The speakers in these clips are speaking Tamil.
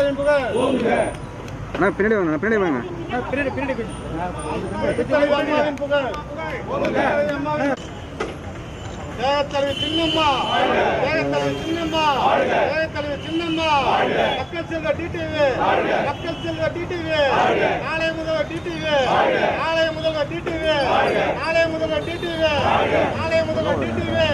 திருமாவின் புகழ் அண்ணா பின்னாடி வாங்க பின்னாடி வாங்க பின்னாடி பின்னாடி முத்தலைவி அம்மாவின் புகழ் தேகத்தலைவி சின்னம்மா தேகத்தலைவி சின்னம்மா தேகத்தலைவி சின்னம்மா மக்கள் செல்வ டிடிவி மக்கள் செல்வ டிடிவி நாளை முதல்வர் டிடிவி நாளை முதல்வர் டிடிவி நாளை முதல்வர் டிடிவி நாளை முதல்வர் டிடிவி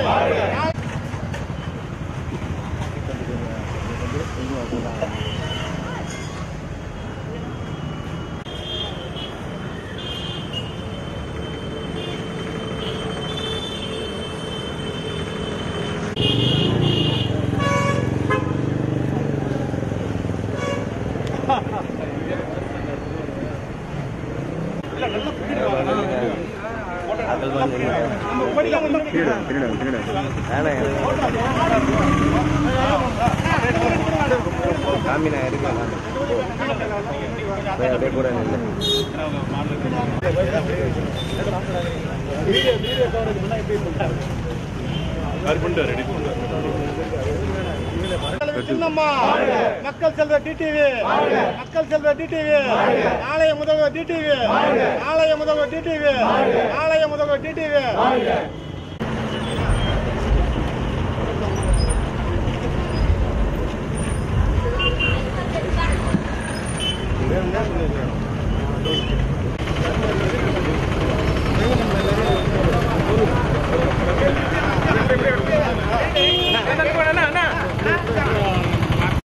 பின்னாடி வாங்க, பின்னாடி வாங்க, பின்னாடி வாங்க. சின்னம்மா மக்கள் செல்வ டிடிவி மக்கள் செல்வ டிடிவி நாளைய முதல்வர் டிடிவி நாளைய முதல்வர் டிடிவி நாளைய முதல்வர் டிடிவி